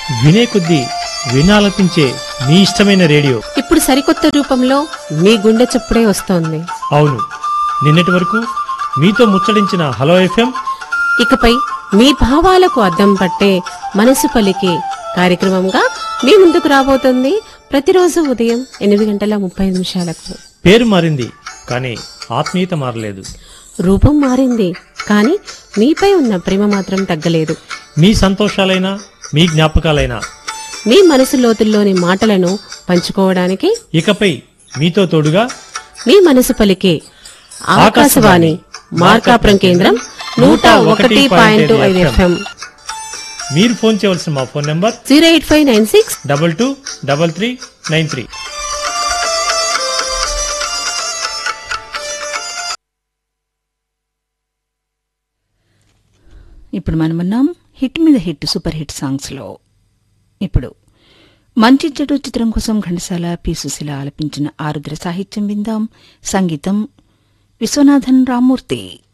వినే కొద్దీ వినాలపించే మీ ఇష్టమైన రేడియో ఇప్పుడు సరికొత్త రూపంలో మీ గుండె చప్పుడే వస్తోంది అవును నిన్నటి వరకు మీతో ముచ్చడించిన హలో ఎఫ్ఎం ఇకపై మీ భావాలకు అద్దం పట్టే మనసు పలికే కార్యక్రమంగా మీ ముందుకు రాబోతుంది ప్రతిరోజు ఉదయం ఎనిమిది గంటల ముప్పై నిమిషాలకు పేరు మారింది కానీ ఆత్మీయత మారలేదు రూపం మారింది కానీ మీపై ఉన్న ప్రేమ మాత్రం తగ్గలేదు మీ సంతోషాలైనా మీ జ్ఞాపకాలైనా మీ మనసు లోతుల్లోని మాటలను పంచుకోవడానికి ఇకపై మీతో తోడుగా మీ మనసు పలికే ఆకాశవాణి మార్కాపురం కేంద్రం నూట ఒకటి పాయింట్ ఐదు ఎఫ్ఎం మీరు ఫోన్ చేయవలసిన మా phone number zero eight five nine six double two double three nine three ఇప్పుడు మనమున్నాం హిట్ మీద హిట్ సూపర్ హిట్ సాంగ్స్లో ఇప్పుడు మంచి చెడు చిత్రం కోసం ఘంటసాల పి సుశీల ఆలపించిన ఆరుద్ర సాహిత్యం విందాం సంగీతం విశ్వనాథన్ రామూర్తి